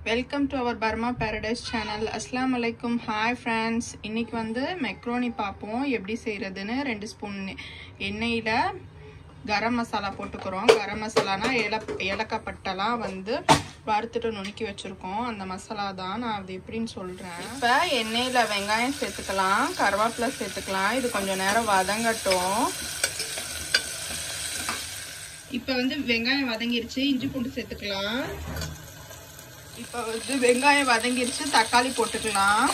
welcome to our Burma Paradise channel அஸ்லாம் வலைக்கும் hi friends இன்னைக்கு வந்து மெக்ரோனி பார்ப்போம் எப்படி செய்கிறதுன்னு ரெண்டு ஸ்பூன் எண்ணெயில் கரம் மசாலா போட்டுக்கிறோம் கரம் மசாலானா ஏல ஏலக்காய் பட்டெல்லாம் வந்து வறுத்துட்டு நுணுக்கி வச்சுருக்கோம் அந்த மசாலா தான் நான் அது எப்படின்னு சொல்கிறேன் இப்போ எண்ணெயில் வெங்காயம் சேர்த்துக்கலாம் கருவேப்பிலை சேர்த்துக்கலாம் இது கொஞ்சம் நேரம் வதங்கட்டும் இப்போ வந்து வெங்காயம் வதங்கிருச்சு இஞ்சி பூண்டு சேர்த்துக்கலாம் இப்போ வந்து வெங்காயம் வதங்கிருச்சு தக்காளி போட்டுக்கலாம்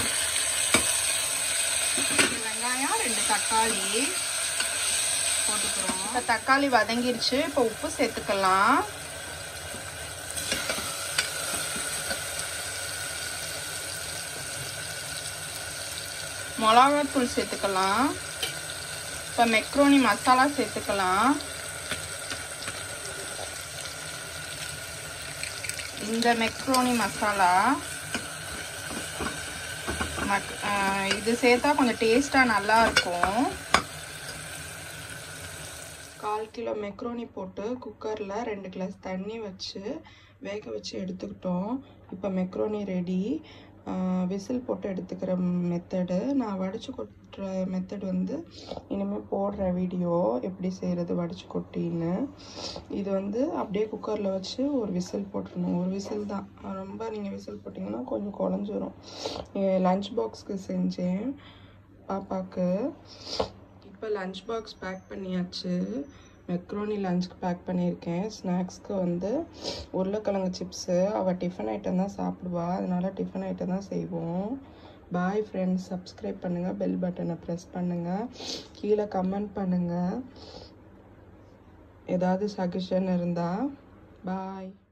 வெங்காயம் ரெண்டு தக்காளி போட்டுக்கிறோம் இப்போ தக்காளி வதங்கிருச்சு இப்போ உப்பு சேர்த்துக்கலாம் மிளகாத்தூள் சேர்த்துக்கலாம் இப்போ மெக்ரோனி மசாலா சேர்த்துக்கலாம் இந்த மெக்ரோனி மசாலா மக் இது சேர்த்தா கொஞ்சம் டேஸ்ட்டாக நல்லா இருக்கும் கால் கிலோ மெக்ரோனி போட்டு குக்கரில் ரெண்டு கிளாஸ் தண்ணி வச்சு வேக வச்சு எடுத்துக்கிட்டோம் இப்போ மெக்ரோனி ரெடி விசில் போட்டு எடுத்துக்கிற மெத்தடு நான் வடித்து கொட்டுற மெத்தட் வந்து இனிமேல் போடுற வீடியோ எப்படி செய்கிறது வடித்து கொட்டின்னு இது வந்து அப்படியே குக்கரில் வச்சு ஒரு விசில் போட்டுருணும் ஒரு விசில் தான் ரொம்ப நீங்கள் விசில் போட்டிங்கன்னா கொஞ்சம் குழஞ்சிரும் லஞ்ச் பாக்ஸ்க்கு செஞ்சேன் பாப்பாவுக்கு இப்போ லஞ்ச் பாக்ஸ் பேக் பண்ணியாச்சு மெக்ரோனி லஞ்சுக்கு பேக் பண்ணியிருக்கேன் ஸ்நாக்ஸ்க்கு வந்து உருளைக்கிழங்கு சிப்ஸு அவள் டிஃபன் ஐட்டம் தான் சாப்பிடுவா அதனால டிஃபன் ஐட்டம் தான் செய்வோம் பாய் ஃப்ரெண்ட்ஸ் சப்ஸ்கிரைப் பண்ணுங்கள் பெல் பட்டனை ப்ரெஸ் பண்ணுங்கள் கீழே கமெண்ட் பண்ணுங்கள் ஏதாவது சஜஷன் இருந்தால் பாய்